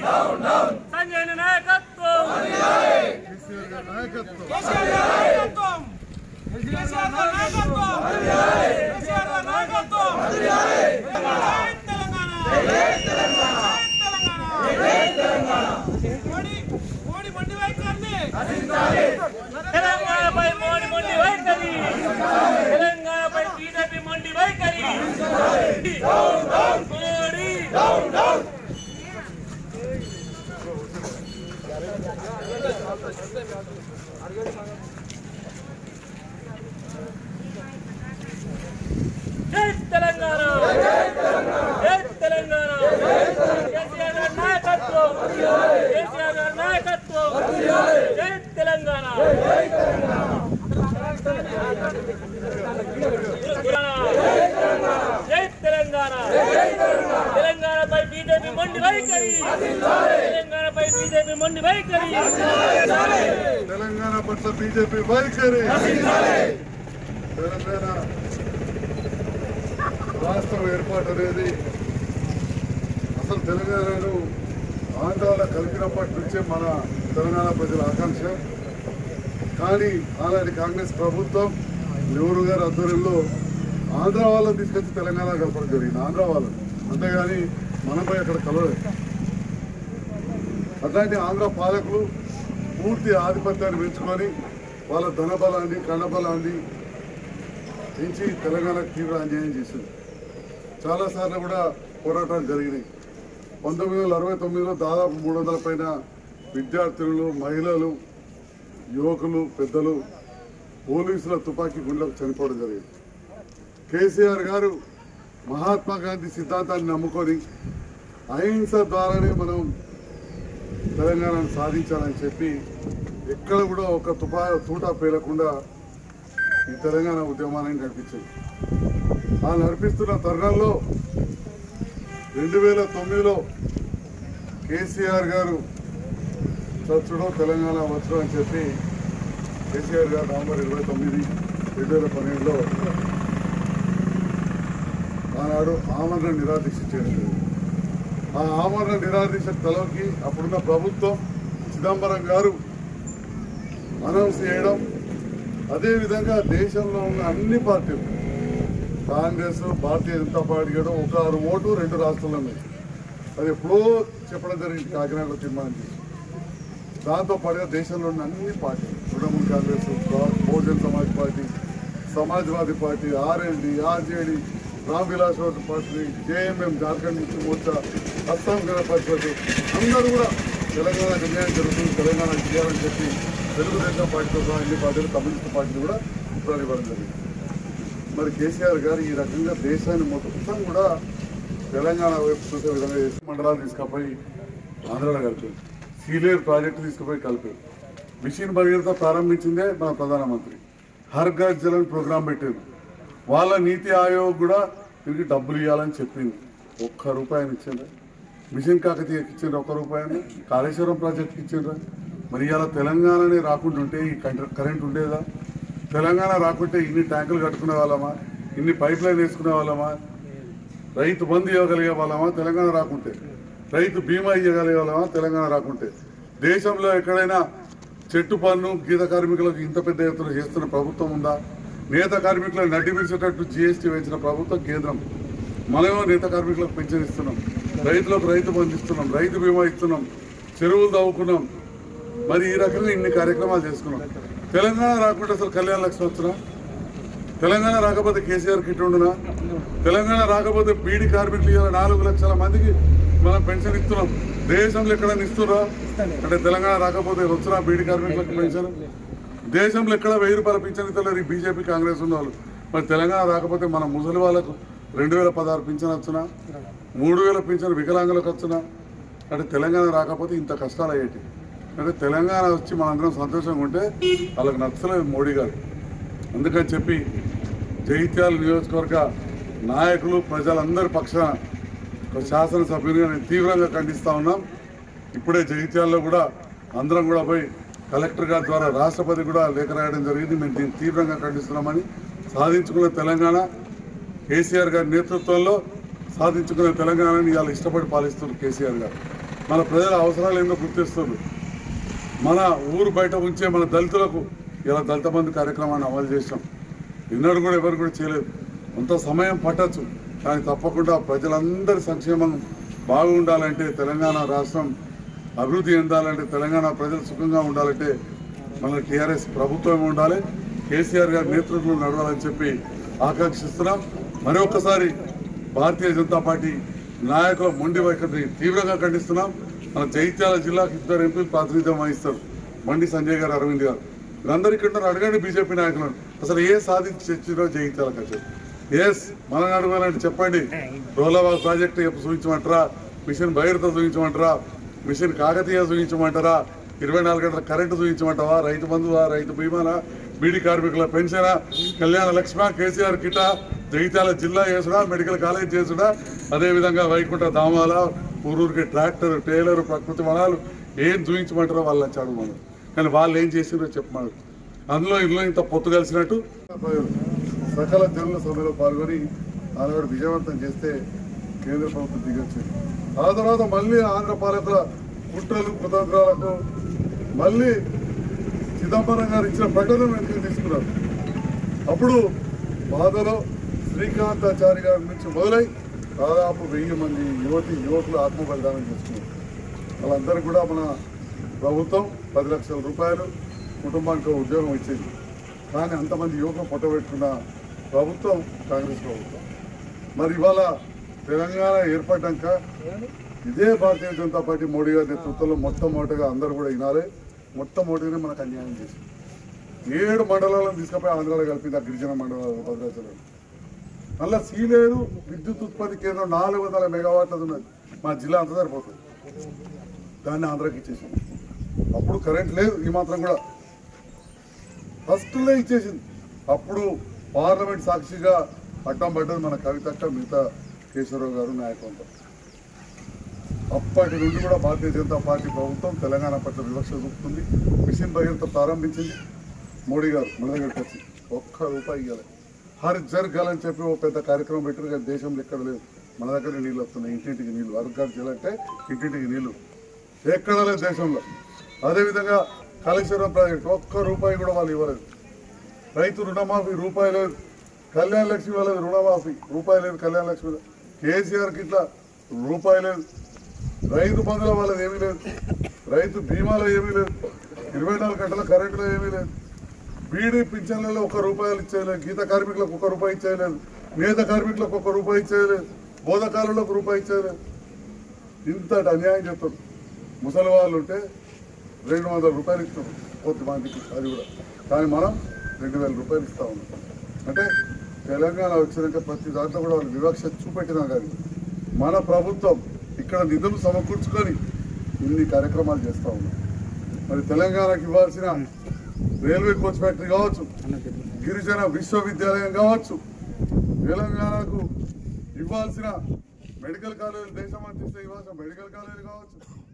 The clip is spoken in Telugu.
సంజయ్ నాయకత్వం కేసీఆర్ గారి నాయకత్వం కేసీఆర్ గారి నాయకత్వం కేసీఆర్ గారి నాయకత్వం కేసీఆర్ గారి నాయకత్వం జై తెలంగాణ జై తెలంగాణ మోడీ మోడీ మండి వైఖరిని తెలంగాణపై మోడీ మొండి వైఖరి తెలంగాణపై బీజేపీ మొండి వైఖరి మోడీ జై తెలంగాణ జై తెలంగాణ కేసీఆర్ గారి నాయకత్వం కేసీఆర్ గారి నాయకత్వం జై తెలంగాణ జై తెలంగాణ తెలంగాణపై బీజేపీ మొండి వైఖరి తెలంగాణపై బీజేపీ మొండి వైఖరి తెలంగాణ పట్ల బీజేపీ వైఖరి తెలంగాణ రాష్ట్రం ఏర్పాటు అనేది అసలు తెలంగాణను ఆంధ్రాలో కలిపినప్పటి నుంచే మన తెలంగాణ ప్రజల ఆకాంక్ష కానీ అలాంటి కాంగ్రెస్ ప్రభుత్వం నెహ్రూ గారి ఆధ్వర్యంలో ఆంధ్ర వాళ్ళని తీసుకొచ్చి తెలంగాణ కలపడం జరిగింది ఆంధ్ర వాళ్ళని అంతేగాని మనపై అక్కడ కలవలేదు అట్లాంటి ఆంధ్ర పాలకులు పూర్తి ఆధిపత్యాన్ని పెంచుకొని వాళ్ళ ధనబలాన్ని కండబలాన్ని పెంచి తెలంగాణకు తీవ్ర అన్యాయం చేసింది చాలాసార్లు కూడా పోరాటాలు జరిగినాయి పంతొమ్మిది వందల అరవై తొమ్మిదిలో దాదాపు మూడు వందల పైన విద్యార్థులు మహిళలు యువకులు పెద్దలు పోలీసుల తుపాకీ గుండెలకు చనిపోవడం జరిగింది కేసీఆర్ గారు మహాత్మా గాంధీ సిద్ధాంతాన్ని నమ్ముకొని అహింస ద్వారానే మనం తెలంగాణను సాధించాలని చెప్పి ఎక్కడ కూడా ఒక తుపా తూటా పేలకుండా ఈ తెలంగాణ ఉద్యమాన్ని నడిపించింది ఆ నడిపిస్తున్న తరుణంలో రెండు వేల తొమ్మిదిలో కేసీఆర్ గారు చచ్చుడో తెలంగాణ వచ్చడం అని చెప్పి కేసీఆర్ గారు నవంబర్ ఇరవై తొమ్మిది రెండు వేల పన్నెండులో ఆనాడు ఆమరణ నిరాదీక్ష చేయడం జరిగింది. ఆ ఆమరణ నిరాదీక్ష తలకి అప్పుడున్న ప్రభుత్వం చిదంబరం గారు అనౌన్స్ చేయడం అదేవిధంగా దేశంలో ఉన్న అన్ని పార్టీలు కాంగ్రెస్ భారతీయ జనతా పార్టీ కూడా ఒక ఆరు ఓటు రెండు రాష్ట్రాల్లో ఉన్నాయి అది ఎప్పుడో చెప్పడం జరిగింది కాకినాడలో తీర్మానం చేసి దాంతో పాటుగా దేశంలో ఉన్న అన్ని పార్టీలు Trinamool Congress Bahujan Samaj party Samajwadi party RLD RJD Ram Vilas party JMM Jharkhand Mukti Morcha Assam గణ పరిషత్ అందరూ కూడా తెలంగాణ అన్యాయం జరుగుతుంది తెలంగాణ చేయాలని చెప్పి తెలుగుదేశం పార్టీతో సహా అన్ని పార్టీలు కమ్యూనిస్ట్ పార్టీలు కూడా ఉత్తరాలు ఇవ్వడం జరిగింది మరి కేసీఆర్ గారు ఈ రకంగా దేశాన్ని మొత్తం కూడా తెలంగాణ వైపు చూసే విధంగా చేసి మండలాలు తీసుకుపోయి ఆంధ్రాలో కలిపారు సీలేరు ప్రాజెక్టు తీసుకుపోయి కలిపారు మిషన్ భగీరథ ప్రారంభించిందే మన ప్రధానమంత్రి హర్ ఘర్ జలన్ ప్రోగ్రాం పెట్టారు వాళ్ళ నీతి ఆయోగ్ కూడా దీనికి డబ్బులు ఇవ్వాలని చెప్పింది ఒక్క రూపాయని ఇచ్చిండ్రా మిషన్ కాకతీయకి ఇచ్చిండ్రు ఒక్క రూపాయని కాళేశ్వరం ప్రాజెక్ట్కి ఇచ్చిండ్రా మరి ఇలా తెలంగాణనే రాకుండా ఉంటే ఈ కంట్ర- కరెంట్ ఉండేదా తెలంగాణ రాకుంటే ఇన్ని ట్యాంకులు కట్టుకునే వాళ్ళమా ఇన్ని పైప్ లైన్ వేసుకునే వాళ్ళమా రైతు బంధు ఇవ్వగలిగే వాళ్ళమా తెలంగాణ రాకుంటే రైతు బీమా ఇవ్వగలిగే వాళ్ళమా తెలంగాణ రాకుంటే దేశంలో ఎక్కడైనా చెట్టు పన్ను గీత కార్మికులకు ఇంత పెద్ద ఎత్తున చేస్తున్న ప్రభుత్వం ఉందా నేత కార్మికులకు నడ్డి పిలిచేటట్టు జీఎస్టీ పెంచిన ప్రభుత్వం కేంద్రం మనమేమో నేత కార్మికులకు పెన్షన్ ఇస్తున్నాం రైతులకు రైతు బంధు ఇస్తున్నాం రైతు బీమా ఇస్తున్నాం చెరువులు తవ్వుకున్నాం మరి ఈ రకంగా ఇన్ని కార్యక్రమాలు చేసుకున్నాం తెలంగాణ రాకుంటే అసలు కళ్యాణ లక్ష్మి వచ్చినా తెలంగాణ రాకపోతే కేసీఆర్ కిట్ ఉండునా తెలంగాణ రాకపోతే బీడీ కార్మికులు ఇవాళ నాలుగు లక్షల మందికి మనం పెన్షన్ ఇస్తున్నాం దేశంలో ఎక్కడైనా ఇస్తున్నా అంటే తెలంగాణ రాకపోతే వచ్చినా బీడీ కార్మికులకు పెన్షన్ దేశంలో ఎక్కడ వెయ్యి రూపాయల పింఛన్ ఇస్తలేరు ఈ బీజేపీ కాంగ్రెస్ ఉన్న వాళ్ళు మరి తెలంగాణ రాకపోతే మన ముసలి వాళ్ళకు రెండు వేల పదహారు పింఛన్ వచ్చునా మూడు వేల పింఛన్ వికలాంగులకు వచ్చునా అంటే తెలంగాణ రాకపోతే ఇంత కష్టాలు అయ్యేటి అంటే తెలంగాణ వచ్చి మనందరం సంతోషంగా ఉంటే వాళ్ళకి నచ్చలేదు మోడీ గారు అందుకని చెప్పి జగిత్యాల నియోజకవర్గ నాయకులు ప్రజలందరి పక్షాన ఒక శాసనసభ్యునిగా నేను తీవ్రంగా ఖండిస్తా ఉన్నాం ఇప్పుడే జగిత్యాలలో కూడా అందరం కూడా పోయి కలెక్టర్ గారి ద్వారా రాష్ట్రపతి కూడా లేఖ రాయడం జరిగింది మేము దీన్ని తీవ్రంగా ఖండిస్తున్నామని సాధించుకున్న తెలంగాణ కేసీఆర్ గారి నేతృత్వంలో సాధించుకున్న తెలంగాణని ఇవాళ ఇష్టపడి పాలిస్తున్నారు కేసీఆర్ గారు మన ప్రజల అవసరాలు ఏందో గుర్తిస్తుంది మన ఊరు బయట ఉంచే మన దళితులకు ఇలా దళిత బంధు కార్యక్రమాన్ని అమలు చేసాం ఎన్నడూ కూడా ఎవరు కూడా చేయలేదు కొంత సమయం పట్టచ్చు కానీ తప్పకుండా ప్రజలందరి సంక్షేమం బాగుండాలంటే తెలంగాణ రాష్ట్రం అభివృద్ధి చెందాలంటే తెలంగాణ ప్రజలు సుఖంగా ఉండాలంటే మన టీఆర్ఎస్ ప్రభుత్వం ఉండాలి కేసీఆర్ గారి నేతృత్వంలో నడవాలని చెప్పి ఆకాంక్షిస్తున్నాం మరొకసారి భారతీయ జనతా పార్టీ నాయకుల మొండి వైఖరిని తీవ్రంగా ఖండిస్తున్నాం మన జైత్యాల జిల్లాకు ఇద్దరు ఎంపీలు ప్రాతినిధ్యం వహిస్తారు బండి సంజయ్ గారు అరవింద్ గారు వీరందరూ ఇక్కడ ఉన్నారు. అడగండి బీజేపీ నాయకులను అసలు ఏ సాధించి తెచ్చిరో జయించాలి కదా ఎస్ మనం అడగాలంటే చెప్పండి రోలాబాగ్ ప్రాజెక్టు ఎప్పుడు చూపించమంటారా మిషన్ భగీరథ చూపించమంటారా మిషన్ కాకతీయ చూపించమంటారా ఇరవై నాలుగు గంటల కరెంటు చూపించమంటావా రైతు బంధువా రైతు బీమానా బీడీ కార్మికుల పెన్షనా కళ్యాణ లక్ష్మ కేసీఆర్ కిట జగిత్యాల జిల్లా చేసుడా మెడికల్ కాలేజ్ చేసుడా అదేవిధంగా వైకుంఠ ధామాల ఊరూరికి ట్రాక్టర్ టైలర్ ప్రకృతి వనాలు ఏం చూపించమంటారో వాళ్ళు వచ్చి అడుగుమన్నారు కానీ వాళ్ళు ఏం చేసిండ్రో చెప్పమన్నారు అందులో ఇందులో ఇంత పొత్తు కలిసినట్టు సకల జనుల సభలో పాల్గొని ఆనాడు విజయవంతం చేస్తే కేంద్ర ప్రభుత్వం దిగొచ్చింది ఆ తర్వాత మళ్ళీ ఆంధ్ర పాలకుల కుట్రలు కుతంత్రాలకు మళ్ళీ చిదంబరం గారు ఇచ్చిన ప్రకటన వెనక్కి తీసుకున్నారు అప్పుడు బాధలో శ్రీకాంతాచారి గారి నుంచి మొదలై దాదాపు వెయ్యి మంది యువతి యువకులు ఆత్మ బలిదానం చేసుకున్నారు వాళ్ళందరూ కూడా మన ప్రభుత్వం పది లక్షల రూపాయలు కుటుంబానికి ఒక ఉద్యోగం ఇచ్చేది కానీ అంతమంది యువకులు పొట్టబెట్టుకున్న ప్రభుత్వం కాంగ్రెస్ ప్రభుత్వం మరి ఇవాళ తెలంగాణ ఏర్పడ్డాక ఇదే భారతీయ జనతా పార్టీ మోడీ గారి నేతృత్వంలో మొట్టమొదటిగా అందరూ కూడా వినాలి మొట్టమొదటిగానే మనకు అన్యాయం చేసింది ఏడు మండలాలను తీసుకుపోయి ఆంధ్రాలో కలిపింది ఆ గిరిజన మండలాలు భద్రాచలం మళ్ళా సీలేరు విద్యుత్ ఉత్పత్తి కేంద్రం నాలుగు వందల మెగావాట్లది ఉన్నది మా జిల్లా అంతా సరిపోతుంది దాన్ని ఆంధ్రాకి ఇచ్చేసింది అప్పుడు కరెంట్ లేదు ఈ మాత్రం కూడా ఫస్ట్లో ఇచ్చేసింది అప్పుడు పార్లమెంట్ సాక్షిగా అడ్డం పడ్డది మన కవితక్క మిగతా కేశవరావు గారు నాయకత్వం అప్పటి నుండి కూడా భారతీయ జనతా పార్టీ ప్రభుత్వం తెలంగాణ పట్ల వివక్ష చూపుతుంది మిషన్ భగీరథ ప్రారంభించింది మోడీ గారు మన దగ్గరికి వచ్చి ఒక్క రూపాయి ఇవ్వాలి హర్ జర్ గల్ అని చెప్పి ఒక పెద్ద కార్యక్రమం పెట్టారు కానీ దేశంలో ఎక్కడ లేదు మన దగ్గర నీళ్ళు వస్తున్నాయి ఇంటింటికి నీళ్ళు వర్గాలు చేయాలంటే ఇంటింటికి నీళ్ళు ఎక్కడ లేదు దేశంలో అదేవిధంగా కాళేశ్వరం ప్రాజెక్ట్ ఒక్క రూపాయి కూడా వాళ్ళు ఇవ్వలేదు రైతు రుణమాఫీ రూపాయి లేదు కళ్యాణ లక్ష్మి వాళ్ళది రుణమాఫీ రూపాయి లేదు కళ్యాణ లక్ష్మి లేదు. కేసీఆర్కి ఇట్లా రూపాయి లేదు రైతు బంధువుల వాళ్ళది ఏమీ లేదు రైతు బీమాలో ఏమీ లేదు ఇరవై నాలుగు గంటల కరెంటులో ఏమీ లేదు బీడీ పింఛన్లలో ఒక రూపాయలు ఇచ్చేయలేదు గీత కార్మికులకు ఒక రూపాయి ఇచ్చేయలేదు నేత కార్మికులకు ఒక రూపాయి ఇచ్చేయలేదు బోధకారులకు ఒక రూపాయి ఇచ్చేయలేదు ఇంతటి అన్యాయం చెప్తారు ముసలి వాళ్ళు ఉంటే రెండు వందల రూపాయలు ఇస్తాం కొంతమందికి అది కూడా కానీ మనం రెండు వేల రూపాయలు ఇస్తా ఉన్నాం అంటే తెలంగాణ వచ్చినాక ప్రతి దాంట్లో కూడా వాళ్ళు వివక్ష చూపెట్టినా కానీ మన ప్రభుత్వం ఇక్కడ నిధులు సమకూర్చుకొని ఇన్ని కార్యక్రమాలు చేస్తూ ఉన్నాం మరి తెలంగాణకి ఇవ్వాల్సిన రైల్వే కోచ్ ఫ్యాక్టరీ కావచ్చు గిరిజన విశ్వవిద్యాలయం కావచ్చు తెలంగాణకు ఇవ్వాల్సిన మెడికల్ కాలేజీలు దేశం అందిస్తే ఇవ్వాల్సిన మెడికల్ కాలేజీలు కావచ్చు